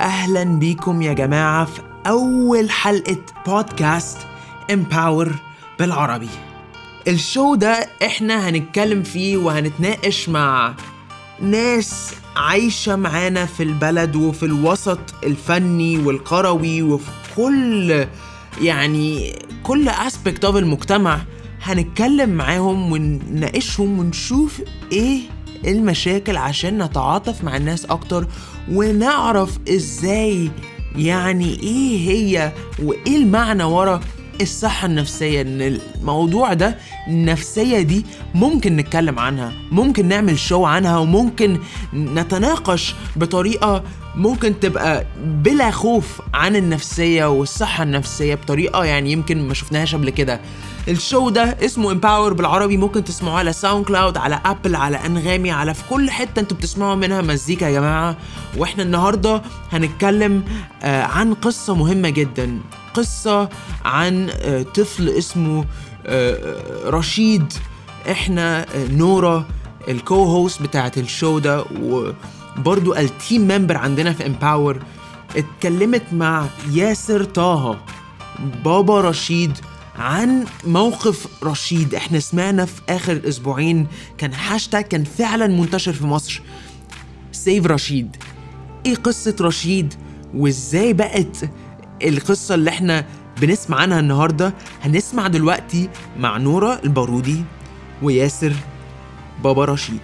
واهلا بيكم يا جماعه في اول حلقه بودكاست امباور بالعربي الشو ده احنا هنتكلم فيه وهنتناقش مع ناس عايشه معانا في البلد وفي الوسط الفني والقروي وفي كل يعني كل اسبكت اوف المجتمع هنتكلم معاهم ونناقشهم ونشوف ايه المشاكل عشان نتعاطف مع الناس اكتر ونعرف ازاي يعني ايه هي وايه المعنى ورا الصحة النفسية ان الموضوع ده النفسية دي ممكن نتكلم عنها ممكن نعمل شو عنها وممكن نتناقش بطريقة ممكن تبقى بلا خوف عن النفسية والصحة النفسية بطريقة يعني يمكن ما شفناهاش قبل كده الشو ده اسمه امباور بالعربي ممكن تسمعوه على ساوند كلاود على ابل على انغامي على في كل حته انتوا بتسمعوا منها مزيكا يا جماعه واحنا النهارده هنتكلم آه عن قصه مهمه جدا قصه عن آه طفل اسمه آه رشيد احنا آه نورا الكو هوست بتاعت الشو ده وبرضو التيم ممبر عندنا في امباور اتكلمت مع ياسر طه بابا رشيد عن موقف رشيد احنا سمعنا في اخر اسبوعين كان هاشتاج كان فعلا منتشر في مصر سيف رشيد ايه قصة رشيد وازاي بقت القصة اللي احنا بنسمع عنها النهاردة هنسمع دلوقتي مع نورة البارودي وياسر بابا رشيد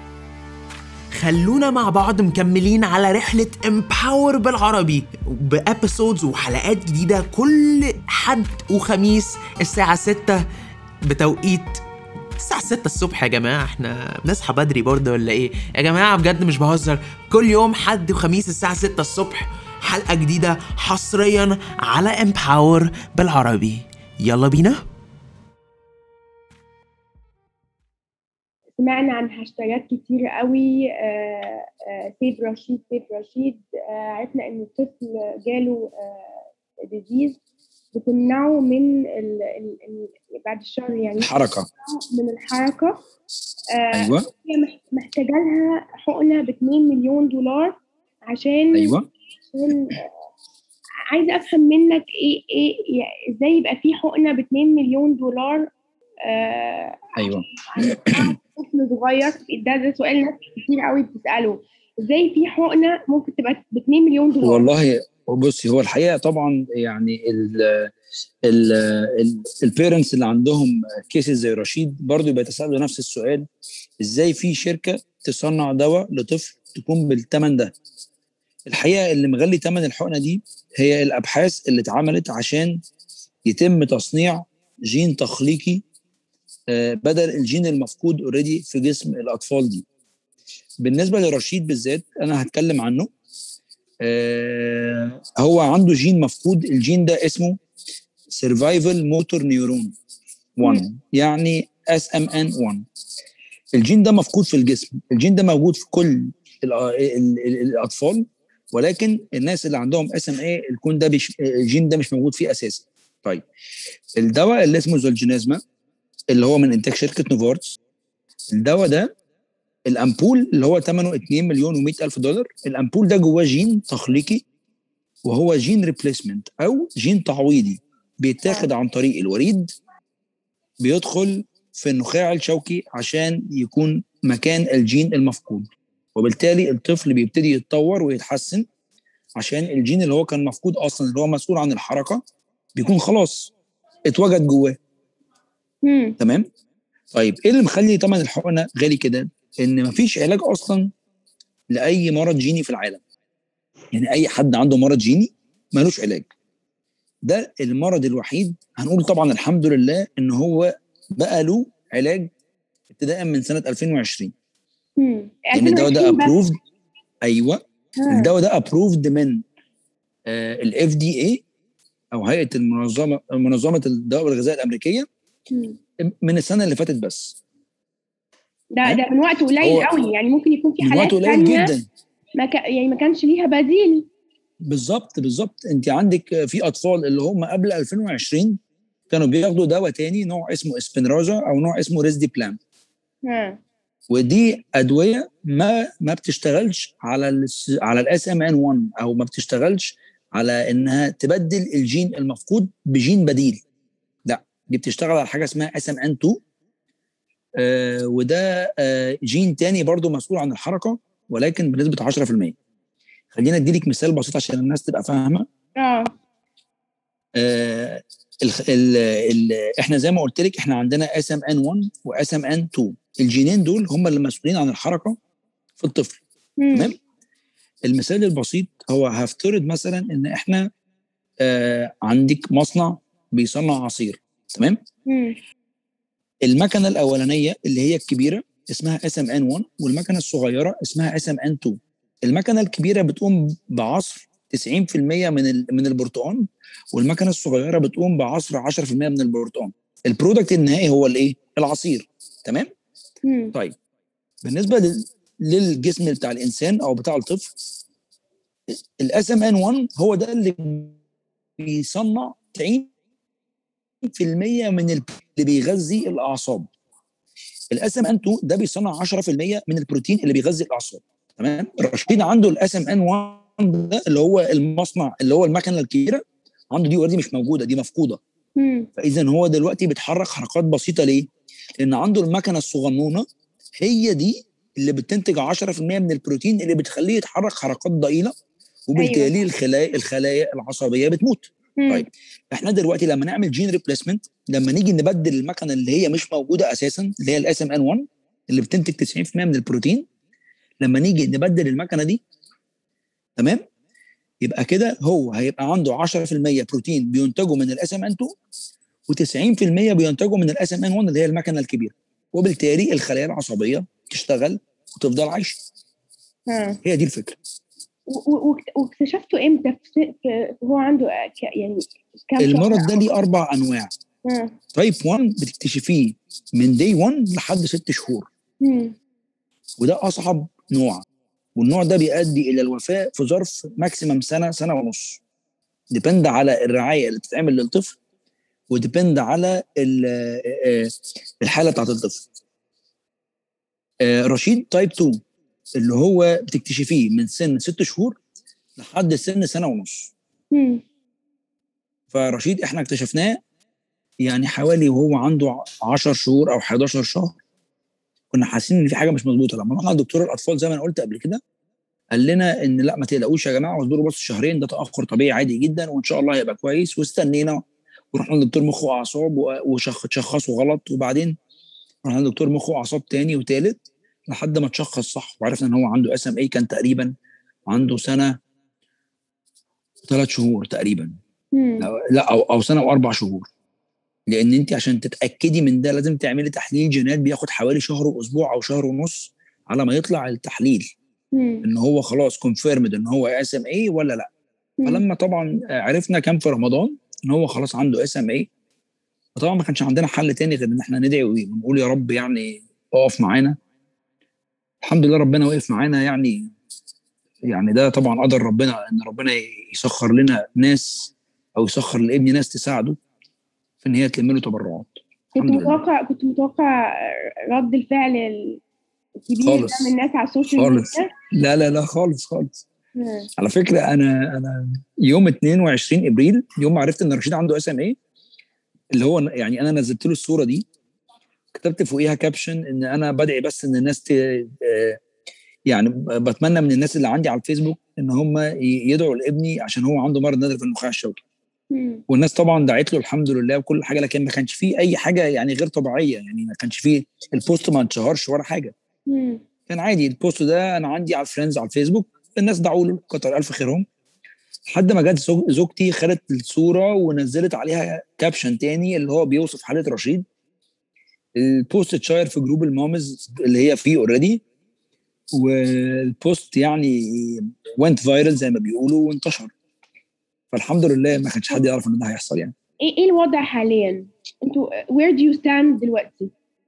خلونا مع بعض مكملين على رحلة امباور بالعربي بأبيسودز وحلقات جديدة كل حد وخميس الساعة 6 بتوقيت الساعة 6 الصبح يا جماعة احنا بنصحى بدري برضه ولا ايه؟ يا جماعة بجد مش بهزر كل يوم حد وخميس الساعة 6 الصبح حلقة جديدة حصريا على امباور بالعربي يلا بينا سمعنا عن هاشتاجات كتير قوي سيد رشيد سيد رشيد عرفنا ان الطفل جاله ديزيز بتمنعه من ال ال ال بعد الشر يعني الحركه من الحركه ايوه هي محتاجه لها حقنه ب 2 مليون دولار عشان ايوه عشان عايزه افهم منك ايه ايه ازاي يبقى في حقنه ب 2 مليون دولار آه ايوه طفل صغير ده ده سؤال ناس كتير قوي بتساله ازاي في حقنه ممكن تبقى ب 2 مليون دولار والله بصي هو الحقيقه طبعا يعني ال ال البيرنتس اللي عندهم كيسز زي رشيد برضو بيتساءلوا نفس السؤال ازاي في شركه تصنع دواء لطفل تكون بالثمن ده الحقيقه اللي مغلي ثمن الحقنه دي هي الابحاث اللي اتعملت عشان يتم تصنيع جين تخليقي بدل الجين المفقود اوريدي في جسم الاطفال دي بالنسبه لرشيد بالذات انا هتكلم عنه هو عنده جين مفقود الجين ده اسمه سرفايفل موتور نيورون 1 يعني اس ام ان 1 الجين ده مفقود في الجسم الجين ده موجود في كل ال ال ال الاطفال ولكن الناس اللي عندهم اس ام اي الكون ده بيش الجين ده مش موجود فيه اساسا طيب الدواء اللي اسمه زولجينيزما اللي هو من انتاج شركه نوفارتس الدواء ده الامبول اللي هو ثمنه 2 مليون و100 الف دولار الامبول ده جواه جين تخليقي وهو جين ريبليسمنت او جين تعويضي بيتاخد عن طريق الوريد بيدخل في النخاع الشوكي عشان يكون مكان الجين المفقود وبالتالي الطفل بيبتدي يتطور ويتحسن عشان الجين اللي هو كان مفقود اصلا اللي هو مسؤول عن الحركه بيكون خلاص اتوجد جواه تمام طيب ايه اللي مخلي ثمن الحقنه غالي كده ان مفيش علاج اصلا لاي مرض جيني في العالم يعني اي حد عنده مرض جيني ملوش علاج ده المرض الوحيد هنقول طبعا الحمد لله ان هو بقى له علاج ابتداء من سنه 2020 يعني الدواء ده ابروفد ايوه الدواء ده ابروفد من الاف دي اي او هيئه المنظمه منظمه الدواء والغذاء الامريكيه من السنه اللي فاتت بس ده ده من وقت قليل قوي يعني ممكن يكون في حالات وقت قليل جدا ما ك... يعني ما كانش ليها بديل بالظبط بالظبط انت عندك في اطفال اللي هم قبل 2020 كانوا بياخدوا دواء تاني نوع اسمه اسبنرازا او نوع اسمه ريزدي بلان ها ودي ادويه ما ما بتشتغلش على ال على الاس ام ان 1 او ما بتشتغلش على انها تبدل الجين المفقود بجين بديل لا دي بتشتغل على حاجه اسمها اس ام ان 2 آه وده آه جين تاني برضو مسؤول عن الحركه ولكن بنسبه 10% خلينا اديلك مثال بسيط عشان الناس تبقى فاهمه اه آه ال ال ال احنا زي ما قلت لك احنا عندنا اس ام ان 1 واس ام ان 2 الجينين دول هم اللي مسؤولين عن الحركه في الطفل مم. تمام المثال البسيط هو هفترض مثلا ان احنا آه عندك مصنع بيصنع عصير تمام مم. المكنه الاولانيه اللي هي الكبيره اسمها اس ام ان 1 والمكنه الصغيره اسمها اس ام ان 2 المكنه الكبيره بتقوم بعصر 90% من ال- من البرتقال والمكنه الصغيره بتقوم بعصر 10% من البرتقال البرودكت النهائي هو الايه العصير تمام مم. طيب بالنسبه لل- للجسم بتاع الانسان او بتاع الطفل الاس ام ان 1 هو ده اللي بيصنع 90% من ال- اللي بيغذي الاعصاب الاس ام ان 2 ده بيصنع 10% من البروتين اللي بيغذي الاعصاب تمام رشيد عنده الاس ام ان 1 ده اللي هو المصنع اللي هو المكنه الكبيره عنده دي اوريدي مش موجوده دي مفقوده مم. فاذا هو دلوقتي بيتحرك حركات بسيطه ليه؟ لان عنده المكنه الصغنونه هي دي اللي بتنتج 10% من البروتين اللي بتخليه يتحرك حركات ضئيله وبالتالي أيوة. الخلايا الخلايا العصبيه بتموت مم. طيب. احنا دلوقتي لما نعمل جين ريبليسمنت لما نيجي نبدل المكنه اللي هي مش موجوده اساسا اللي هي الاس ام ان 1 اللي بتنتج 90% من البروتين لما نيجي نبدل المكنه دي تمام يبقى كده هو هيبقى عنده 10% بروتين بينتجوا من الاس ام ان 2 و90% بينتجوا من الاس ام ان 1 اللي هي المكنه الكبيره وبالتالي الخلايا العصبيه تشتغل وتفضل عايشه ها. هي دي الفكره و- و- واكت- واكتشفتوا امتى في, س- في هو عنده آه، ك- يعني كام شهر المرض ده أو- ليه اربع انواع ها. تايب 1 بتكتشفيه من دي 1 لحد ست شهور مم. وده اصعب نوع والنوع ده بيؤدي الى الوفاه في ظرف ماكسيمم سنه سنه ونص ديبند على الرعايه اللي بتتعمل للطفل وديبند على ال- آه، الحاله بتاعت الطفل آه، رشيد تايب 2 اللي هو بتكتشفيه من سن ست شهور لحد سن سنه ونص مم. فرشيد احنا اكتشفناه يعني حوالي وهو عنده 10 شهور او 11 شهر كنا حاسين ان في حاجه مش مظبوطه لما رحنا لدكتور الاطفال زي ما انا قلت قبل كده قال لنا ان لا ما تقلقوش يا جماعه واصبروا بس شهرين ده تاخر طبيعي عادي جدا وان شاء الله هيبقى كويس واستنينا ورحنا لدكتور مخ واعصاب وشخصوا غلط وبعدين رحنا لدكتور مخ واعصاب تاني وتالت لحد ما تشخص صح وعرفنا ان هو عنده اس ام اي كان تقريبا عنده سنه ثلاث شهور تقريبا مم. لا او او سنه واربع شهور لان انت عشان تتاكدي من ده لازم تعملي تحليل جينات بياخد حوالي شهر واسبوع او شهر ونص على ما يطلع التحليل مم. ان هو خلاص كونفيرمد ان هو اس ام اي ولا لا مم. فلما طبعا عرفنا كان في رمضان ان هو خلاص عنده اس ام اي فطبعا ما كانش عندنا حل تاني غير ان احنا ندعي ونقول يا رب يعني اقف معانا الحمد لله ربنا وقف معانا يعني يعني ده طبعا قدر ربنا ان ربنا يسخر لنا ناس او يسخر لابني ناس تساعده في ان هي تلم له تبرعات كنت الحمد لله. متوقع كنت متوقع رد الفعل الكبير خالص. ده من الناس على السوشيال خالص. ميديا لا لا لا خالص خالص مم. على فكره انا انا يوم 22 ابريل يوم ما عرفت ان رشيد عنده اس ام اي اللي هو يعني انا نزلت له الصوره دي كتبت فوقيها كابشن ان انا بدعي بس ان الناس ت... آه، يعني بتمنى من الناس اللي عندي على الفيسبوك ان هم ي- يدعوا لابني عشان هو عنده مرض نادر في النخاع الشوكي مم. والناس طبعا دعت له الحمد لله وكل حاجه لكن ما كانش فيه اي حاجه يعني غير طبيعيه يعني ما كانش فيه البوست ما انشهرش ولا حاجه مم. كان عادي البوست ده انا عندي على الفريندز على الفيسبوك الناس دعوا له كتر الف خيرهم لحد ما جت زوج- زوجتي خدت الصوره ونزلت عليها كابشن تاني اللي هو بيوصف حاله رشيد البوست اتشير في جروب المامز اللي هي فيه اوريدي والبوست يعني وينت فايرل زي ما بيقولوا وانتشر فالحمد لله ما كانش حد يعرف ان ده هيحصل يعني ايه ايه الوضع حاليا؟ انتوا where do you stand دلوقتي؟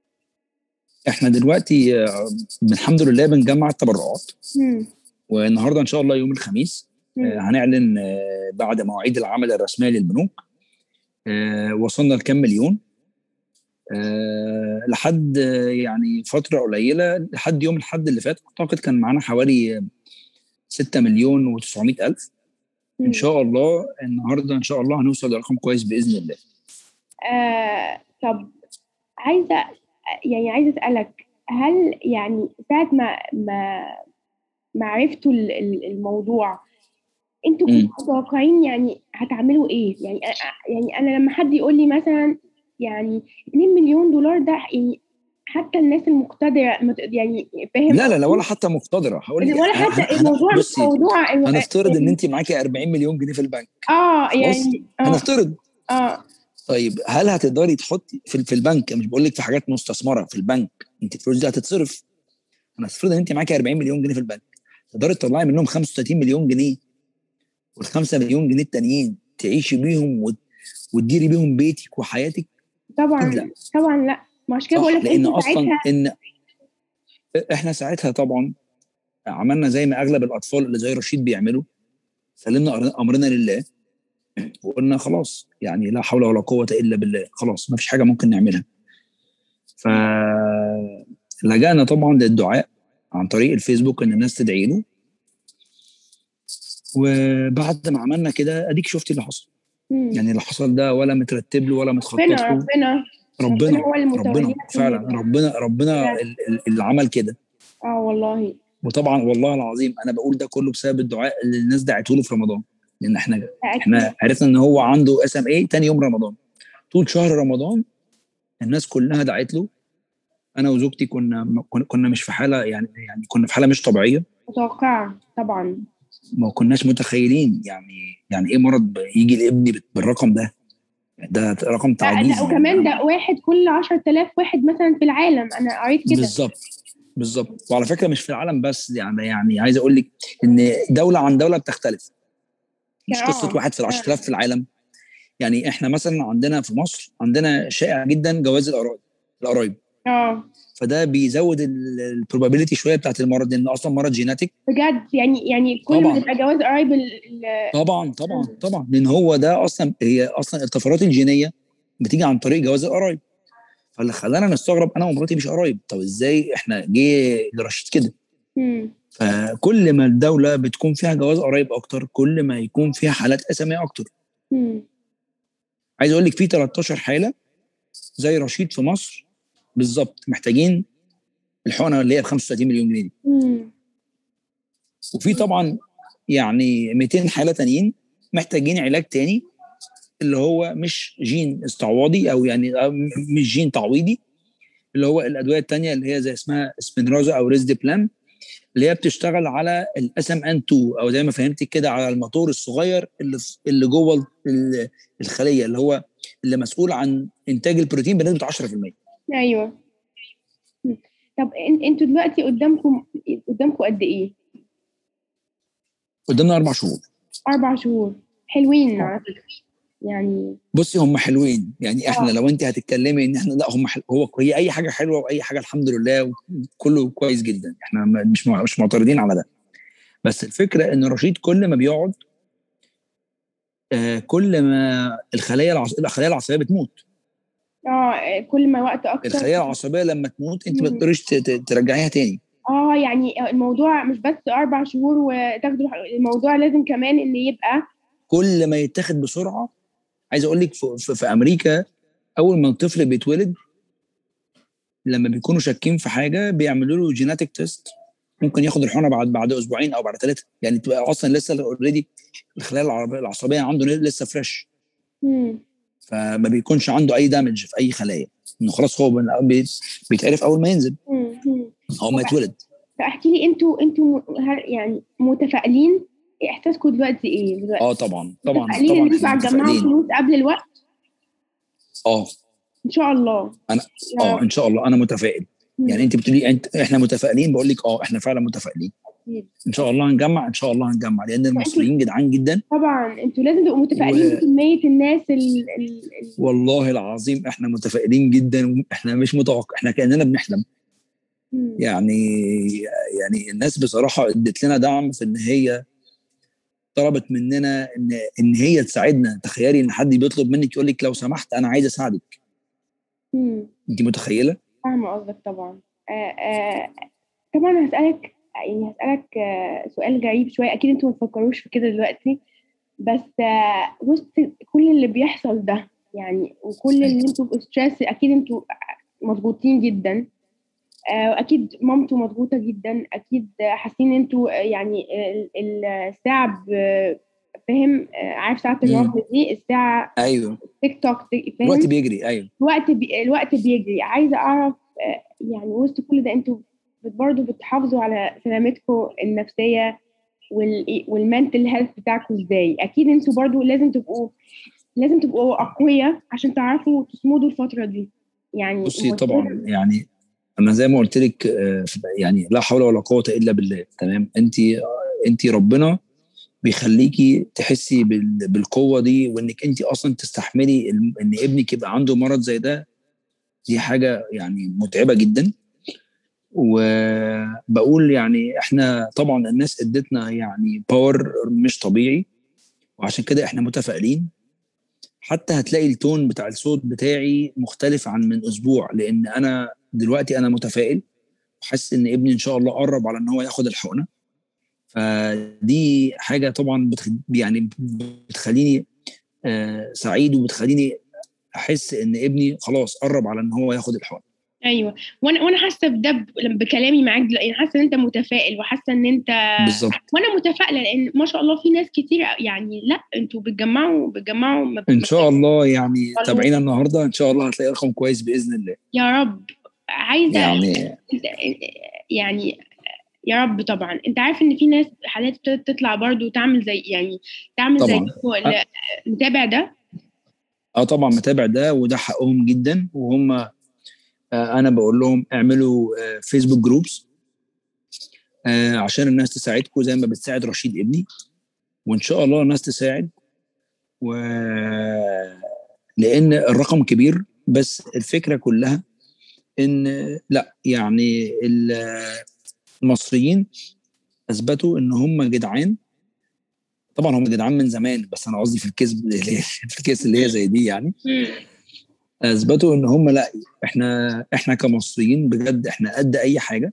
احنا دلوقتي آه، الحمد لله بنجمع التبرعات مم. والنهارده ان شاء الله يوم الخميس مم. آه، هنعلن آه، بعد مواعيد العمل الرسميه للبنوك آه، وصلنا لكام مليون أه لحد آه، يعني فتره قليله لحد يوم الحد اللي فات اعتقد كان معانا حوالي 6 مليون و900 الف ان شاء الله النهارده ان شاء الله هنوصل لرقم كويس باذن الله آه طب عايزه يعني عايزه اسالك هل يعني ساعه ما ما ما عرفتوا ال- ال- الموضوع انتوا مم. كنتوا متوقعين يعني هتعملوا ايه يعني أ- يعني انا لما حد يقول لي مثلا يعني 2 مليون دولار ده يعني حتى الناس المقتدره ما ت- يعني فاهم لا لا لا ولا حتى مقتدره هقول لك ولا هن- حتى هن- الموضوع بصي موضوع هنفترض ان انت معاكي 40 مليون جنيه في البنك اه خلاص يعني اه هنفترض اه طيب هل هتقدري تحطي في, في البنك مش بقول لك في حاجات مستثمره في البنك انت الفلوس دي هتتصرف انا هفترض ان انت معاكي 40 مليون جنيه في البنك تقدري تطلعي منهم 35 مليون جنيه وال5 مليون جنيه التانيين تعيشي بيهم وت- وتديري بيهم بيتك وحياتك طبعا أكيد لا طبعا لا ما عشان كده بقول صح لك لان انتوا اصلا ساعتها ان احنا ساعتها طبعا عملنا زي ما اغلب الاطفال اللي زي رشيد بيعملوا سلمنا أر- امرنا لله وقلنا خلاص يعني لا حول ولا قوه الا بالله خلاص ما فيش حاجه ممكن نعملها ف لجأنا طبعا للدعاء عن طريق الفيسبوك ان الناس تدعي له وبعد ما عملنا كده اديك شفتي اللي حصل مم. يعني اللي حصل ده ولا مترتب له ولا متخطط ربنا له ربنا ربنا هو المتولي ربنا فعلا الأمور. ربنا ربنا فعلا. ال- ال- اللي عمل كده اه والله وطبعا والله العظيم انا بقول ده كله بسبب الدعاء اللي الناس دعته له في رمضان لان احنا أكيد. احنا عرفنا ان هو عنده اس ام اي تاني يوم رمضان طول شهر رمضان الناس كلها دعت له انا وزوجتي كنا كنا- كنا مش في حاله يعني يعني كنا في حاله مش طبيعيه متوقعة طبعا ما كناش متخيلين يعني يعني ايه مرض يجي لابني بال- بالرقم ده ده رقم لا تعجيزي ده وكمان ده واحد كل 10000 واحد مثلا في العالم انا قريت كده بالظبط بالظبط وعلى فكره مش في العالم بس يعني يعني عايز اقول لك ان دوله عن دوله بتختلف مش آه. قصه واحد في ال 10000 في العالم يعني احنا مثلا عندنا في مصر عندنا شائع جدا جواز القرايب القرايب اه فده بيزود البروبابيلتي شويه بتاعت المرض لان اصلا مرض جيناتيك بجد يعني يعني كل طبعاً. ما تبقى جواز قرايب ال- ال- طبعا طبعا طبعا لان هو ده اصلا هي اصلا الطفرات الجينيه بتيجي عن طريق جواز القرايب فاللي خلانا نستغرب انا ومراتي مش قرايب طب ازاي احنا جه لرشيد كده مم. فكل ما الدوله بتكون فيها جواز قرايب اكتر كل ما يكون فيها حالات اساميه اكتر مم. عايز اقول لك في 13 حاله زي رشيد في مصر بالظبط محتاجين الحقنه اللي هي ب 35 مليون جنيه دي مم. وفي طبعا يعني 200 حاله تانيين محتاجين علاج تاني اللي هو مش جين استعواضي او يعني أو م- مش جين تعويضي اللي هو الادويه التانيه اللي هي زي اسمها سبينرازا او ريزديبلام اللي هي بتشتغل على الاس ام ان 2 او زي ما فهمتك كده على الموتور الصغير اللي في- اللي جوه ال- الخليه اللي هو اللي مسؤول عن انتاج البروتين بنسبه 10% ايوه مم. طب إن- انتوا دلوقتي قدامكم قدامكم قد ايه؟ قدامنا اربع شهور اربع شهور حلوين آه. على فكره يعني بصي هم حلوين يعني احنا آه. لو انت هتتكلمي ان احنا لا هم حل... هو هي اي حاجه حلوه واي حاجه الحمد لله كله كويس جدا احنا ما- مش مع- مش معترضين على ده بس الفكره ان رشيد كل ما بيقعد آه كل ما الخلايا العص... الخلايا العصبيه بتموت اه كل ما وقت اكتر الخلايا العصبيه لما تموت انت ما مم. تقدريش ت- ت- ترجعيها تاني اه يعني الموضوع مش بس اربع شهور وتاخدوا الموضوع لازم كمان ان يبقى كل ما يتاخد بسرعه عايز اقول لك في, في, في امريكا اول ما الطفل بيتولد لما بيكونوا شاكين في حاجه بيعملوا له جيناتيك تيست ممكن ياخد الحقنه بعد بعد اسبوعين او بعد ثلاثه يعني تبقى اصلا لسه اوريدي الخلايا العربية- العصبيه عنده لسه فريش مم. فما بيكونش عنده اي دامج في اي خلايا انه خلاص هو بن- بي- بيتعرف اول ما ينزل مم. مم. اول ما يتولد فاحكي لي انتوا انتوا م- هل- يعني متفائلين احساسكم دلوقتي ايه دلوقتي؟ اه طبعا طبعا متفائلين طبعا ان انتوا احنا هتجمعوا متفائلين فلوس قبل الوقت اه ان شاء الله أنا- يا اه رب. ان شاء الله انا متفائل مم. يعني انت بتقولي انت احنا متفائلين بقول لك اه احنا فعلا متفائلين أكيد. ان شاء الله هنجمع ان شاء الله هنجمع لان المصريين جدعان جدا طبعا انتوا لازم تبقوا متفائلين و- بكميه الناس ال ال ال والله العظيم احنا متفائلين جدا احنا مش متوقع احنا كاننا بنحلم مم. يعني يعني الناس بصراحه ادت لنا دعم في ان هي طلبت مننا ان ان هي تساعدنا تخيلي ان حد بيطلب منك يقول لك لو سمحت انا عايز اساعدك مم. انت متخيله فاهمة قصدك طبعا آه آه طبعا هسألك يعني هسألك آه سؤال غريب شوية أكيد أنتوا ما تفكروش في كده دلوقتي بس آه وسط كل اللي بيحصل ده يعني وكل اللي انتوا ستريس أكيد انتوا مضغوطين جدا آه وأكيد مامته مضغوطة جدا أكيد حاسين انتوا يعني ال- ال- الساعة ب- فاهم آه، عارف ساعة مم. الرمل دي الساعة ايوه تيك توك فاهم الوقت بيجري ايوه الوقت بي... الوقت بيجري عايزه اعرف آه، يعني وسط كل ده انتوا بت- برضه بتحافظوا على سلامتكم النفسيه وال... والمنتل هيلث بتاعكم ازاي اكيد انتوا برضه لازم تبقوا لازم تبقوا اقوياء عشان تعرفوا تصمدوا الفتره دي يعني بصي مشكلة- طبعا يعني انا زي ما قلت لك آه، يعني لا حول ولا قوه الا بالله تمام انت انت ربنا بيخليكي تحسي بال- بالقوه دي وانك انت اصلا تستحملي ال- ان ابنك يبقى عنده مرض زي ده دي حاجه يعني متعبه جدا وبقول يعني احنا طبعا الناس ادتنا يعني باور مش طبيعي وعشان كده احنا متفائلين حتى هتلاقي التون بتاع الصوت بتاعي مختلف عن من اسبوع لان انا دلوقتي انا متفائل وحاسس ان ابني ان شاء الله قرب على ان هو ياخد الحقنه فدي حاجه طبعا بتخ... يعني بتخليني آه سعيد وبتخليني احس ان ابني خلاص قرب على ان هو ياخد الحقنه ايوه وانا وانا حاسه بده ب- لما- بكلامي معاك دلوقتي يعني حاسه ان انت متفائل وحاسه ان انت بالظبط وانا متفائله لان ما شاء الله في ناس كتير يعني لا انتوا بتجمعوا بتجمعوا ما ان شاء الله يعني تابعينا النهارده ان شاء الله هتلاقي رقم كويس باذن الله يا رب عايزه يعني يعني يا رب طبعا انت عارف ان في ناس حالات ابتدت تطلع برضو تعمل زي يعني تعمل زي طبعاً. هو ال- نتابع ده اه طبعا متابع ده وده حقهم جدا وهم آه انا بقول لهم اعملوا آه فيسبوك جروبس آه عشان الناس تساعدكم زي ما بتساعد رشيد ابني وان شاء الله الناس تساعد و لان الرقم كبير بس الفكره كلها ان لا يعني ال- المصريين اثبتوا ان هم جدعان طبعا هم جدعان من زمان بس انا قصدي في الكيس في الكيس اللي هي زي دي يعني مم. اثبتوا ان هم لا احنا احنا كمصريين بجد احنا قد اي حاجه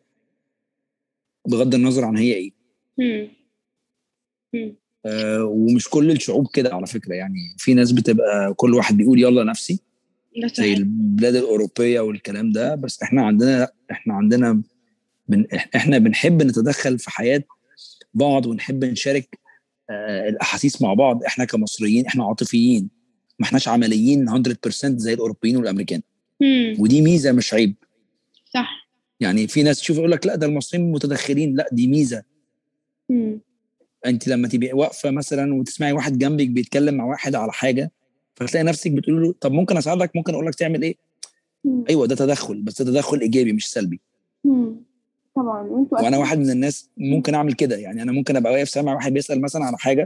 بغض النظر عن هي ايه مم. مم. آه ومش كل الشعوب كده على فكره يعني في ناس بتبقى كل واحد بيقول يلا نفسي ده زي صحيح البلاد الاوروبيه والكلام ده بس احنا عندنا لا احنا عندنا بن احنا بنحب نتدخل في حياه بعض ونحب نشارك آه الاحاسيس مع بعض احنا كمصريين احنا عاطفيين ما احناش عمليين 100% زي الاوروبيين والامريكان مم. ودي ميزه مش عيب صح يعني في ناس تشوف يقول لك لا ده المصريين متدخلين لا دي ميزه مم. انت لما تبقي واقفه مثلا وتسمعي واحد جنبك بيتكلم مع واحد على حاجه فتلاقي نفسك بتقول له طب ممكن اساعدك ممكن اقول لك تعمل ايه مم. ايوه ده تدخل بس ده تدخل ايجابي مش سلبي مم. طبعا وانتوا وانا أكيد- واحد من الناس ممكن اعمل كده يعني انا ممكن ابقى واقف سامع واحد بيسال مثلا على حاجه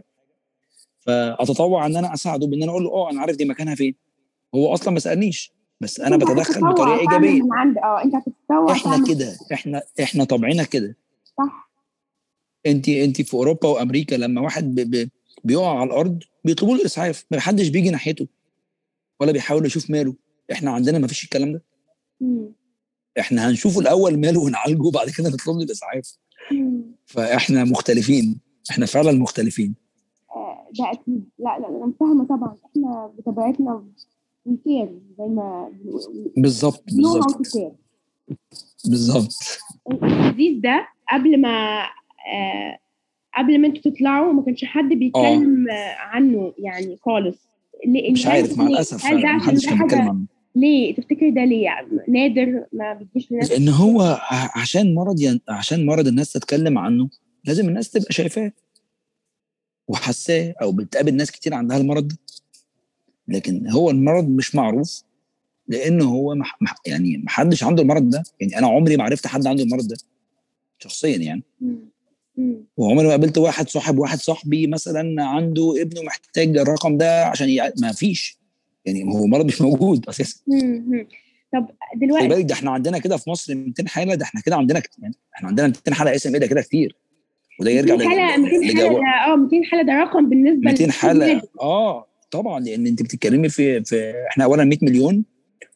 فاتطوع ان انا اساعده بان انا اقول له اه انا عارف دي مكانها فين هو اصلا ما سالنيش بس انا انت بتدخل هتتطوع بطريقه تعمل ايجابيه من عند اه انت هتتطوع احنا تعمل كده احنا احنا طبعنا كده صح انت انت في اوروبا وامريكا لما واحد ب ب بيقع على الارض بيطلبوا له الاسعاف ما حدش بيجي ناحيته ولا بيحاول يشوف ماله احنا عندنا ما فيش الكلام ده مم. احنا هنشوفه الاول ماله ونعالجه وبعد كده نطلب له الاسعاف مم. فاحنا مختلفين احنا فعلا مختلفين آه، ده اكيد لا لا انا فاهمه طبعا احنا بطبيعتنا وكير زي ما بنقول بالظبط نو هاو بالظبط تو كير بالظبط الحديث ده قبل ما آه قبل ما انتوا تطلعوا ما كانش حد بيتكلم آه عنه يعني خالص ليه- مش هل- عارف مع ليه؟ الاسف هل ده فعلا عشان محدش ده كان بيتكلم حاجه عنه ليه تفتكر ده ليه يعني نادر ما بيجيش لناس لان هو ع- عشان مرض ين... عشان مرض الناس تتكلم عنه لازم الناس تبقى شايفاه وحساه او بتقابل ناس كتير عندها المرض ده لكن هو المرض مش معروف لان هو مح... مح... يعني محدش عنده المرض ده يعني انا عمري ما عرفت حد عنده المرض ده شخصيا يعني مم. مم. وعمري ما قابلت واحد صاحب واحد صاحبي مثلا عنده ابنه محتاج الرقم ده عشان يع... ما فيش يعني هو مرض مش موجود اساسا مم. مم. طب خلي دلوقتي بالك ده احنا عندنا كده في مصر 200 حاله ده احنا كده عندنا كت- يعني احنا عندنا 200 حاله اسم ايه ده كده كتير وده يرجع 200 حاله ل- 200 حاله لجواب ده اه 200 حاله ده رقم بالنسبه 200 للبلاد. حاله اه طبعا لان انت بتتكلمي في في احنا اولا 100 مليون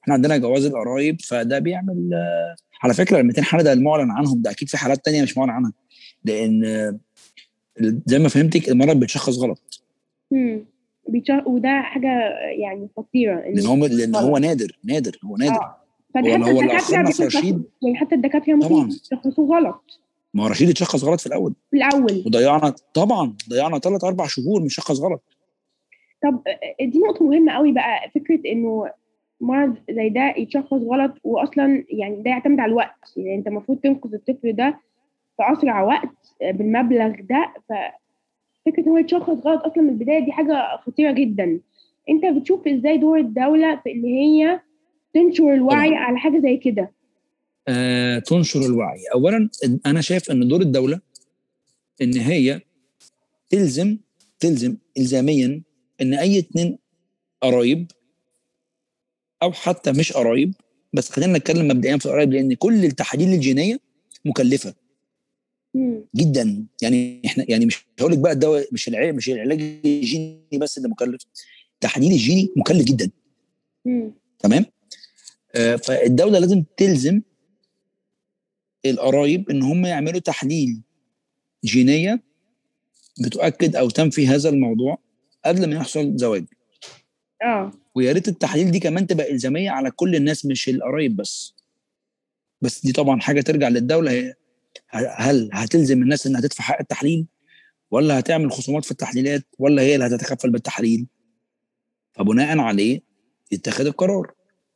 احنا عندنا جواز القرايب فده بيعمل آه، على فكره ال 200 حاله ده المعلن عنهم ده اكيد في حالات تانية مش معلن عنها لان آه، زي ما فهمتك المرض بيتشخص غلط مم. بيتش- وده حاجه يعني خطيره إن- لان هو لان هو غلط. نادر نادر هو نادر اه فده هو- حتى هو اللي الدكاتره أخرنا في بيشخصوا- رشيد. يعني حتى الدكاتره طبعاً. ممكن يشخصوه غلط ما هو رشيد اتشخص غلط في الاول في الاول وضيعنا طبعا ضيعنا ثلاث اربع شهور مشخص غلط طب آه، دي نقطه مهمه قوي بقى فكره انه مرض زي ده يتشخص غلط واصلا يعني ده يعتمد على الوقت يعني انت المفروض تنقذ الطفل ده في اسرع وقت آه، بالمبلغ ده ففكره ان هو يتشخص غلط اصلا من البدايه دي حاجه خطيره جدا انت بتشوف ازاي دور الدوله في ان هي تنشر الوعي طبعاً. على حاجه زي كده آه تنشر الوعي اولا انا شايف ان دور الدوله ان هي تلزم تلزم الزاميا ان اي اتنين قرايب او حتى مش قرايب بس خلينا نتكلم مبدئيا في القرايب لان كل التحاليل الجينيه مكلفه مم. جدا يعني احنا يعني مش هقول لك بقى الدواء مش العلاج مش العلاج الجيني بس اللي مكلف التحليل الجيني مكلف جدا مم. تمام آه فالدوله لازم تلزم القرايب ان هم يعملوا تحليل جينيه بتؤكد او تنفي هذا الموضوع قبل ما يحصل زواج اه ويا ريت التحاليل دي كمان تبقى الزاميه على كل الناس مش القرايب بس بس دي طبعا حاجه ترجع للدوله هي هل هتلزم الناس انها تدفع حق التحليل ولا هتعمل خصومات في التحليلات ولا هي اللي هتتكفل بالتحليل فبناء عليه يتخذ القرار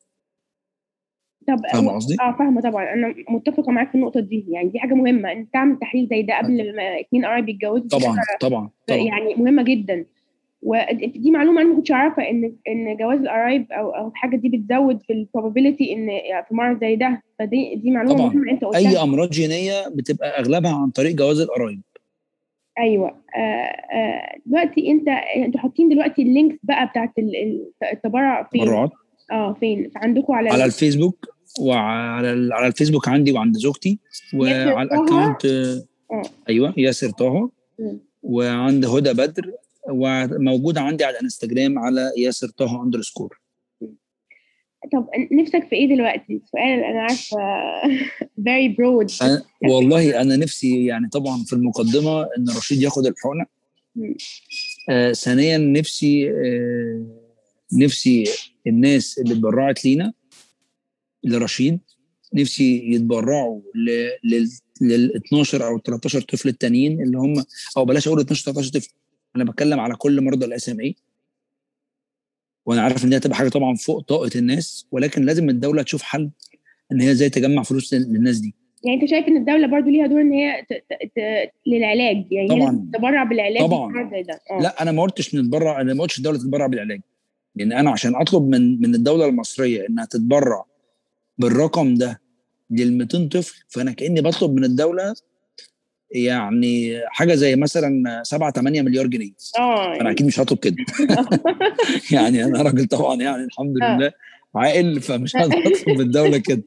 طب فاهم قصدي؟ اه فاهمه طبعا انا متفقه معاك في النقطه دي يعني دي حاجه مهمه ان تعمل تحليل زي ده قبل ما اتنين قرايب يتجوزوا دي طبعا حاجة طبعا طبعا يعني مهمه جدا ودي معلومه انا ما كنتش اعرفها ان ان جواز القرايب او او الحاجه دي بتزود في البروبابيلتي ان يعني في مرض زي ده فدي دي معلومه طبعاً. مهمه انت قلتها اي امراض جينيه بتبقى اغلبها عن طريق جواز القرايب ايوه آه آه دلوقتي انت انتوا حاطين دلوقتي اللينكس بقى بتاعت ال- ال- التبرع فين؟ تبرعات اه فين؟ عندكم على على ال- الفيسبوك وعلى ال- على الفيسبوك عندي وعند زوجتي وعلى طه؟ الاكونت آه. ايوه ياسر طه مم. وعند هدى بدر وموجوده عندي على الانستجرام على ياسر طه اندرسكور طب نفسك في ايه دلوقتي؟ سؤال انا عارفه very broad أنا والله انا نفسي يعني طبعا في المقدمه ان رشيد ياخد الحقنه مم. آه ثانيا نفسي آه نفسي الناس اللي اتبرعت لينا لرشيد نفسي يتبرعوا ل- لل لل 12 او 13 طفل التانيين اللي هم او بلاش اقول 12 13 طفل انا بتكلم على كل مرضى الاس ام اي وانا عارف ان دي هتبقى حاجه طبعا فوق طاقه الناس ولكن لازم الدوله تشوف حل ان هي ازاي تجمع فلوس للناس دي يعني انت شايف ان الدوله برضو ليها دور ان هي ت... ت... ت... للعلاج يعني هي طبعاً. لازم تتبرع بالعلاج طبعاً. في مرض زي ده آه. لا انا ما قلتش نتبرع انا ما قلتش الدوله تتبرع بالعلاج لان انا عشان اطلب من من الدوله المصريه انها تتبرع بالرقم ده لل 200 طفل فانا كاني بطلب من الدوله يعني حاجه زي مثلا 7 8 مليار جنيه اه انا اكيد مش هطلب كده يعني انا راجل طبعا يعني الحمد آه. لله عاقل فمش هقدر اطلب من الدوله كده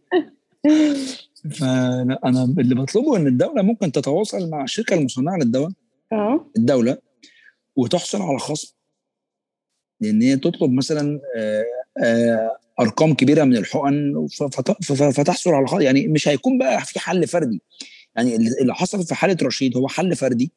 فانا انا اللي بطلبه ان الدوله ممكن تتواصل مع الشركه المصنعه للدواء اه الدوله وتحصل على خصم لان هي تطلب مثلا آه، آه، ارقام كبيره من الحقن ف- فت- ف- فتحصل على خصم يعني مش هيكون بقى في حل فردي يعني اللي اللي حصل في حاله رشيد هو حل فردي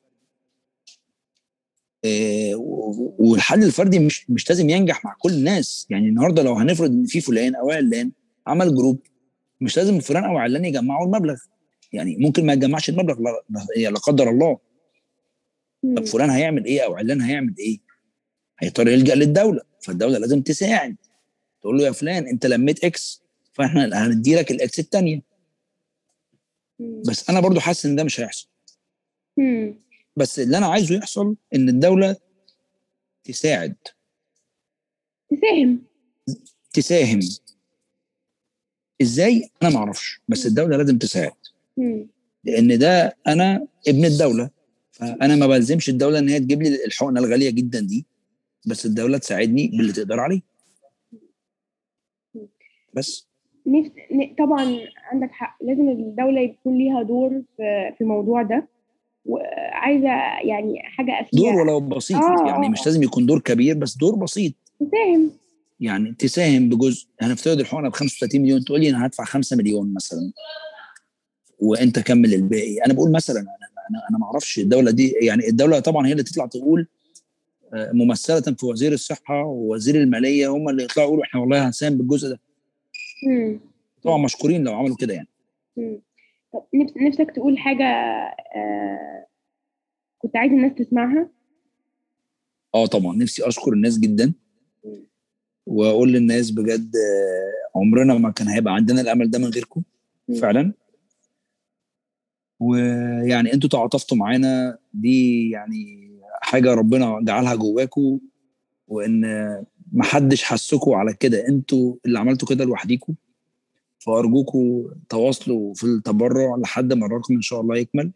آه، و- والحل الفردي مش مش لازم ينجح مع كل الناس يعني النهارده لو هنفرض ان في فلان او علان عمل جروب مش لازم فلان او علان يجمعوا المبلغ يعني ممكن ما يجمعش المبلغ لا, لا, لا قدر الله مم. طب فلان هيعمل ايه او علان هيعمل ايه هيضطر يلجا للدوله فالدوله لازم تساعد تقول له يا فلان انت لميت اكس فاحنا هندي لك الاكس الثانيه مم. بس انا برضو حاسس ان ده مش هيحصل مم. بس اللي انا عايزه يحصل ان الدوله تساعد تساهم تساهم ازاي انا ما اعرفش بس الدوله لازم تساعد مم. لان ده انا ابن الدوله فانا ما بلزمش الدوله ان هي تجيب لي الحقنه الغاليه جدا دي بس الدوله تساعدني باللي تقدر عليه بس نفس ن- طبعا عندك حق لازم الدولة يكون ليها دور في في الموضوع ده وعايزة يعني حاجة أخيرة دور ولو بسيط آه، يعني آه. مش لازم يكون دور كبير بس دور بسيط تساهم يعني تساهم بجزء هنفترض الحقنه ب 35 مليون تقول لي انا هدفع 5 مليون مثلا وانت كمل الباقي انا بقول مثلا انا انا, أنا ما اعرفش الدوله دي يعني الدوله طبعا هي اللي تطلع تقول آه، ممثله في وزير الصحه ووزير الماليه هم اللي يطلعوا يقولوا احنا والله هنساهم بالجزء ده مم. طبعا مشكورين لو عملوا كده يعني مم. طب نفس- نفسك تقول حاجة آه كنت عايز الناس تسمعها اه طبعا نفسي اشكر الناس جدا مم. واقول للناس بجد آه، عمرنا ما كان هيبقى عندنا الامل ده من غيركم مم. فعلا ويعني انتوا تعاطفتوا معانا دي يعني حاجه ربنا جعلها جواكم وان ما حدش حسكوا على كده انتوا اللي عملتوا كده لوحديكم فارجوكوا تواصلوا في التبرع لحد ما الرقم ان شاء الله يكمل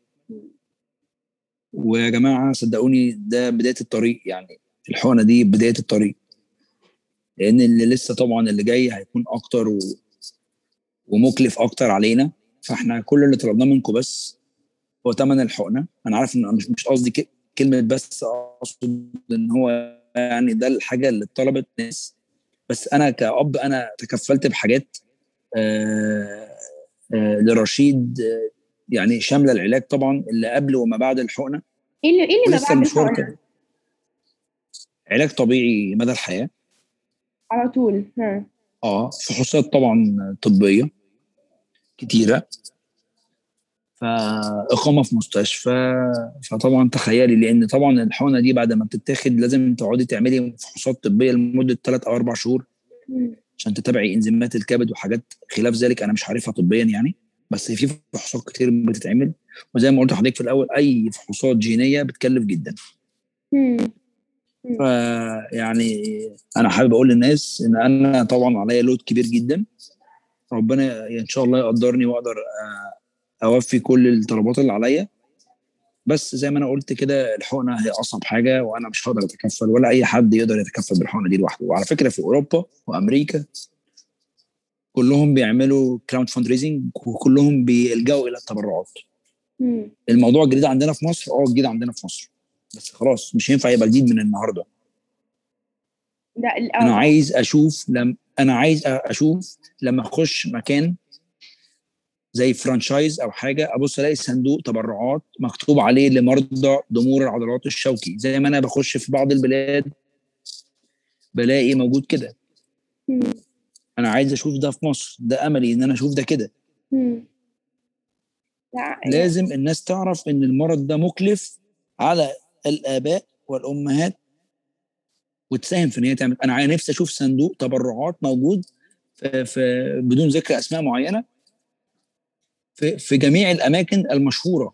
ويا جماعه صدقوني ده بدايه الطريق يعني الحقنه دي بدايه الطريق لان اللي لسه طبعا اللي جاي هيكون اكتر و... ومكلف اكتر علينا فاحنا كل اللي طلبناه منكم بس هو ثمن الحقنه انا عارف ان مش مش قصدي ك- كلمه بس اقصد ان هو يعني ده الحاجه اللي طلبت ناس بس انا كأب انا تكفلت بحاجات آه آه لرشيد آه يعني شامله العلاج طبعا اللي قبل وما بعد الحقنه ايه اللي ايه اللي ما ولسه بعد المشوار الحقنة؟ كده علاج طبيعي مدى الحياه على طول ها اه فحوصات طبعا طبيه كتيره فاقامه في مستشفى فطبعا تخيلي لان طبعا الحقنه دي بعد ما بتتاخد لازم تقعدي تعملي فحوصات طبيه لمده 3 او 4 شهور مم. عشان تتابعي انزيمات الكبد وحاجات خلاف ذلك انا مش عارفها طبيا يعني بس في فحوصات كتير بتتعمل وزي ما قلت لحضرتك في الاول اي فحوصات جينيه بتكلف جدا مم. فيعني انا حابب اقول للناس ان انا طبعا عليا لود كبير جدا ربنا ان شاء الله يقدرني واقدر آه، اوفي كل الطلبات اللي عليا بس زي ما انا قلت كده الحقنه هي اصعب حاجه وانا مش هقدر اتكفل ولا اي حد يقدر يتكفل بالحقنه دي لوحده وعلى فكره في اوروبا وامريكا كلهم بيعملوا كراود فاند ريزنج وكلهم بيلجأوا الى التبرعات مم. الموضوع جديد عندنا في مصر اه جديد عندنا في مصر بس خلاص مش ينفع يبقى جديد من النهارده ده ال- انا آه. عايز اشوف لم انا عايز اشوف لما اخش مكان زي فرانشايز او حاجه ابص الاقي صندوق تبرعات مكتوب عليه لمرضى ضمور العضلات الشوكي زي ما انا بخش في بعض البلاد بلاقي موجود كده مم. انا عايز اشوف ده في مصر ده املي ان انا اشوف ده كده مم. لا لازم الناس تعرف ان المرض ده مكلف على الاباء والامهات وتساهم في ان هي تعمل انا عايز نفسي اشوف صندوق تبرعات موجود في, في بدون ذكر اسماء معينه في في جميع الاماكن المشهوره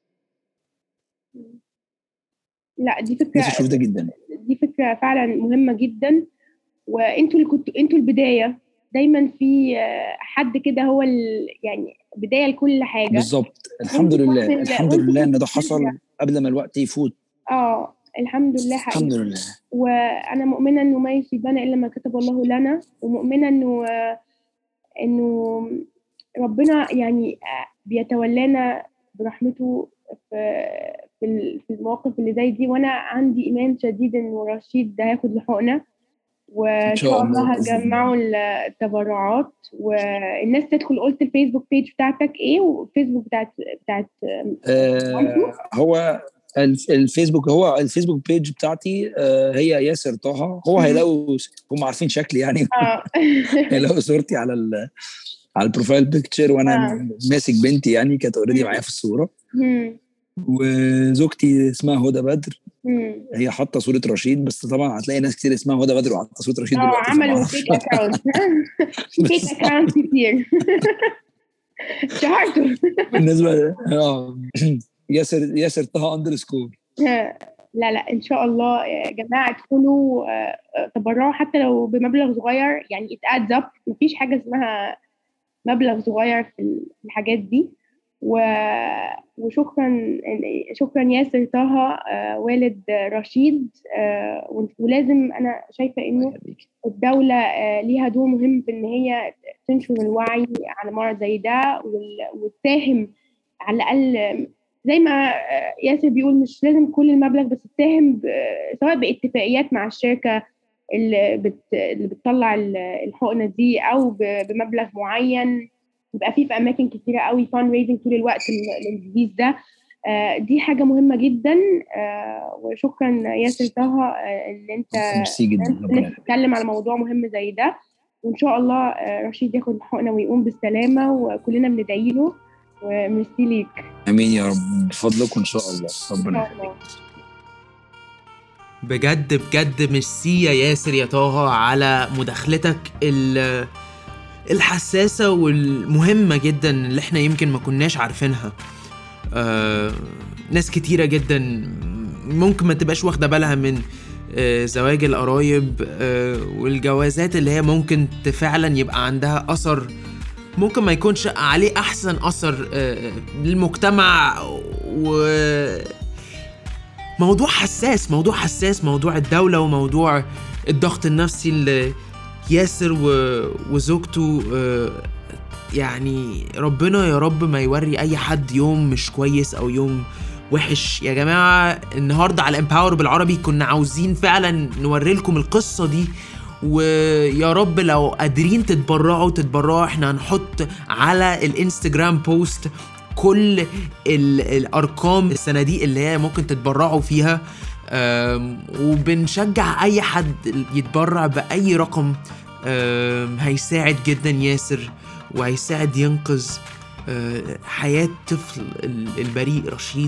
لا دي نفسي فكرة اشوف ده جدا دي فكرة فعلا مهمة جدا وانتوا اللي كنتوا انتوا البداية دايما في آه، حد كده هو ال... يعني بداية لكل حاجة بالظبط الحمد وانتوا لله كنتوا- الحمد وانتوا لله ان ده كنتوا حصل البداية. قبل ما الوقت يفوت اه الحمد لله حقيقي الحمد لله وانا مؤمنه انه ما يصيبنا الا ما كتب الله لنا ومؤمنه انه انه ربنا يعني بيتولانا برحمته في في ال- في المواقف اللي زي دي وانا عندي ايمان شديد انه رشيد ده هياخد الحقنه وان إن شاء شاء الله الله بإذن هجمعوا التبرعات والناس تدخل قلت الفيسبوك بيج بتاعتك ايه والفيسبوك بتاعت بتاعت آه هو الف- الفيسبوك هو الفيسبوك بيج بتاعتي آه هي ياسر طه هو مم. هيلاقوا هم عارفين شكلي يعني اه هيلاقوا صورتي على ال على البروفايل بيكتشر وانا آه. ماسك بنتي يعني كانت اوريدي مم. معايا في الصوره مم. وزوجتي اسمها هدى بدر مم. هي حاطه صوره رشيد بس طبعا هتلاقي ناس كتير اسمها هدى بدر وحاطه صوره رشيد اه دلوقتي عملوا فما فيك أعرفش. اكونت فيك اكونت كتير شهرته بالنسبه اه ياسر ياسر طه اندرسكور لا لا ان شاء الله يا جماعه ادخلوا آه، آه، تبرعوا حتى لو بمبلغ صغير يعني it adds up مفيش حاجه اسمها مبلغ صغير في الحاجات دي و... وشكرا شكرا ياسر طه آه، والد رشيد آه، ولازم انا شايفه انه الدولة آه، ليها دور مهم في إن هي تنشر الوعي على مرض زي ده وال- وتساهم على الأقل زي ما آه، ياسر بيقول مش لازم كل المبلغ بس تساهم ب- سواء باتفاقيات مع الشركة اللي, بت... اللي بتطلع ال- الحقنه دي او ب- بمبلغ معين يبقى في في اماكن كتيره قوي فان ريزنج طول الوقت لل- للديزيز ده آه، دي حاجه مهمه جدا آه، وشكرا ياسر طه آه، ان انت ميرسي جدا انت ربنا إنك تتكلم على موضوع مهم زي ده وان شاء الله آه، رشيد ياخد الحقنه ويقوم بالسلامه وكلنا بندعي له وميرسي ليك امين يا رب بفضلكم ان شاء الله ربنا إن شاء الله. بجد بجد ميرسي يا ياسر يا طه على مداخلتك ال- الحساسة والمهمة جدا اللي احنا يمكن ما كناش عارفينها آه ناس كتيرة جدا ممكن ما تبقاش واخدة بالها من آه زواج القرايب آه والجوازات اللي هي ممكن ت- فعلا يبقى عندها أثر ممكن ما يكونش عليه أحسن أثر آه للمجتمع و موضوع حساس موضوع حساس موضوع الدولة وموضوع الضغط النفسي اللي ياسر و... وزوجته آه، يعني ربنا يا رب ما يوري اي حد يوم مش كويس او يوم وحش يا جماعة النهاردة على امباور بالعربي كنا عاوزين فعلا نوري لكم القصة دي ويا رب لو قادرين تتبرعوا تتبرعوا احنا هنحط على الانستجرام بوست كل ال- الارقام الصناديق اللي هي ممكن تتبرعوا فيها أم، وبنشجع اي حد يتبرع باي رقم أم، هيساعد جدا ياسر وهيساعد ينقذ أه، حياة طفل ال- البريء رشيد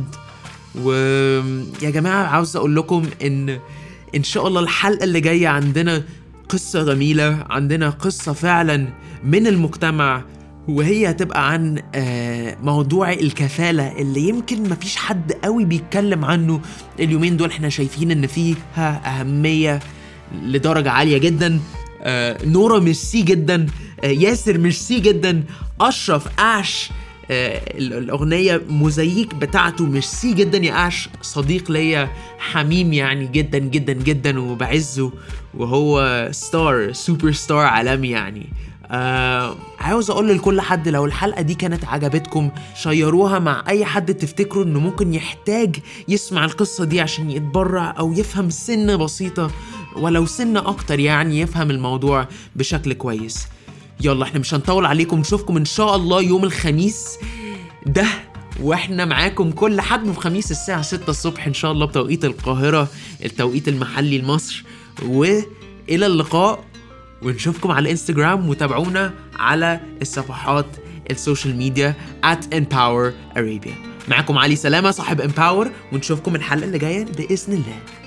ويا جماعة عاوز اقول لكم ان ان شاء الله الحلقة اللي جاية عندنا قصة جميلة عندنا قصة فعلا من المجتمع وهي هتبقى عن آه، موضوع الكفالة اللي يمكن مفيش حد قوي بيتكلم عنه اليومين دول احنا شايفين ان فيها أهمية لدرجة عالية جدا آه، نورا ميرسي جدا آه، ياسر ميرسي جدا أشرف أعش آه، ال- الأغنية موزاييك بتاعته ميرسي جدا يا أعش صديق ليا حميم يعني جدا جدا جدا وبعزه وهو ستار سوبر ستار عالمي يعني آه عاوز اقول لكل حد لو الحلقه دي كانت عجبتكم شيروها مع اي حد تفتكروا انه ممكن يحتاج يسمع القصه دي عشان يتبرع او يفهم سنه بسيطه ولو سنه اكتر يعني يفهم الموضوع بشكل كويس يلا احنا مش هنطول عليكم نشوفكم ان شاء الله يوم الخميس ده واحنا معاكم كل حد وخميس الساعة 6 الصبح ان شاء الله بتوقيت القاهرة التوقيت المحلي لمصر والى اللقاء ونشوفكم على الانستجرام وتابعونا على الصفحات السوشيال ميديا at empower arabia معكم علي سلامة صاحب empower ونشوفكم الحلقة اللي جاية بإذن الله